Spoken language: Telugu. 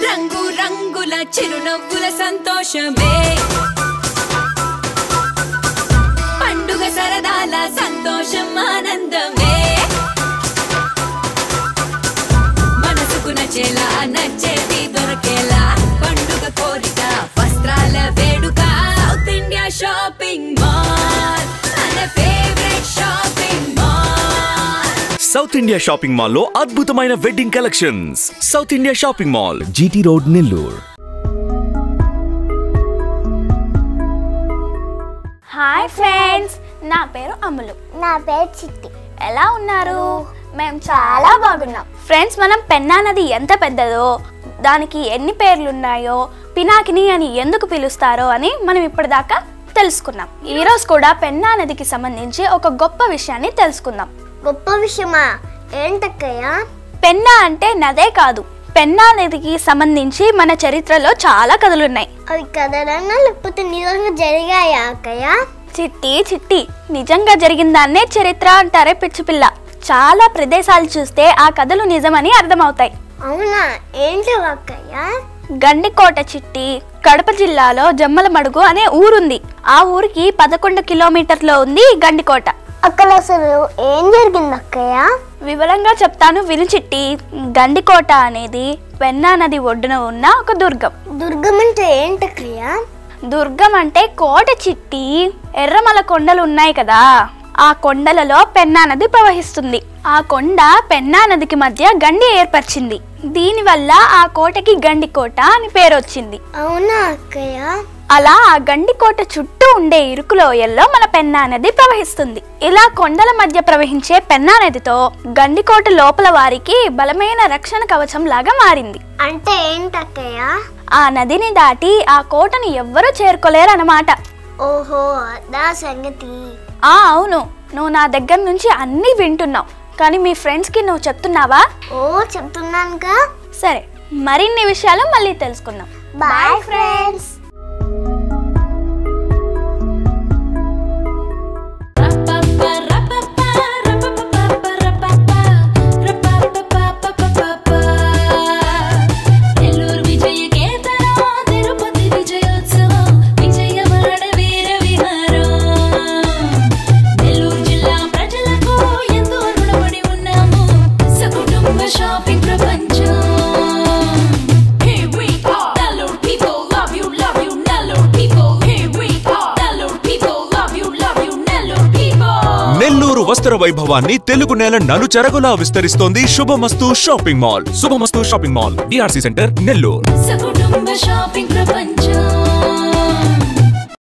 రంగు రంగుల చిరునవ్వుల సంతోషమే పండుగ సరదాల సంతోషం ఆనందమే మనసుకు నచ్చేలా నచ్చేది దొరకేలా పండుగ కోరిక వస్త్రాల వేడుక సౌత్ ఇండియా షాపింగ్ మాల్ మన favourite shopping mall South India shopping mall లో అద్భుతమైన wedding collections South India shopping mall GT road Nellore hi friends నా పేరు అమ్ములు నా పేరు చిట్టి ఎలా ఉన్నారు మేము చాలా బాగున్నాం ఫ్రెండ్స్ మనం పెన్నా నది ఎంత పెద్దదో దానికి ఎన్ని పేర్లు ఉన్నాయో పినాకిని అని ఎందుకు పిలుస్తారో అని మనం ఇప్పటిదాకా తెలుసుకున్నాం ఈ రోజు కూడా పెన్నా నదికి సంబంధించి ఒక గొప్ప విషయాన్ని తెలుసుకుందాం గొప్ప విషయమా ఏంటక్కయ్య పెన్నా అంటే నదే కాదు పెన్నా నదికి సంబంధించి మన చరిత్రలో చాలా కథలున్నాయి అవి కదలన్నా లేకపోతే నిజంగా జరిగాయా అక్కయ్య చిట్టి చిట్టి నిజంగా జరిగిన దాన్నే చరిత్ర అంటారే పిచ్చిపిల్ల చాలా ప్రదేశాలు చూస్తే ఆ కథలు నిజమని అర్థమవుతాయి అవునా ఏంటో అక్కయ్య గండికోట చిట్టి కడప జిల్లాలో జమ్మలమడుగు అనే ఊరుంది ఆ ఊరికి పదకొండు కిలోమీటర్లో ఉంది గండికోట అక్కడ అసలు ఏం జరిగింది అక్కయ్య వివరంగా చెప్తాను విను చిట్టి గండికోట అనేది పెన్నా నది ఒడ్డున ఉన్న ఒక దుర్గం దుర్గం అంటే ఏంటక్కయ్య దుర్గం అంటే కోట చిట్టి ఎర్రమల కొండలు ఉన్నాయి కదా ఆ కొండలలో పెన్నా నది ప్రవహిస్తుంది ఆ కొండ పెన్నా నదికి మధ్య గండి ఏర్పరిచింది దీనివల్ల ఆ కోటకి గండికోట అని పేరు వచ్చింది అవునా అక్కయ్య అలా ఆ గండికోట చుట్టూ ఉండే ఇరుకు లోయల్లో మన పెన్నా నది ప్రవహిస్తుంది ఇలా కొండల మధ్య ప్రవహించే పెన్నా నదితో గండికోట లోపల వారికి బలమైన రక్షణ కవచం లాగా మారింది అంటే ఏంటక్కయ్య ఆ నదిని దాటి ఆ కోటను ఎవ్వరూ చేరుకోలేరన్నమాట ఓహో అదా సంగతి ఆ అవును నువ్వు నా దగ్గర నుంచి అన్నీ వింటున్నావు కానీ మీ ఫ్రెండ్స్కి నువ్వు చెప్తున్నావా ఓ చెప్తున్నానుగా సరే మరిన్ని విషయాలు మళ్ళీ తెలుసుకుందాం బాయ్ ఫ్రెండ్స్ నెల్లూరు విజయ కేతనం తిరుపతి విజయోత్సవం విజయవాడ వీర విహారం నెల్లూరు జిల్లా ప్రజలకు ఎంతో రుణపడి ఉన్నాము సకుటుంబ షాపింగ్ ప్రపంచం Here we are, Nellore people love you, love you, Nellore people. Here we are, Nellore people love you, love you, Nellore people. Nellore వస్త్ర వైభవాన్ని తెలుగు నేల నలుచెరగులా విస్తరిస్తోంది Shubhamasthu shopping mall Shubhamasthu shopping mall DRC centre Nellore సకుటుంబ షాపింగ్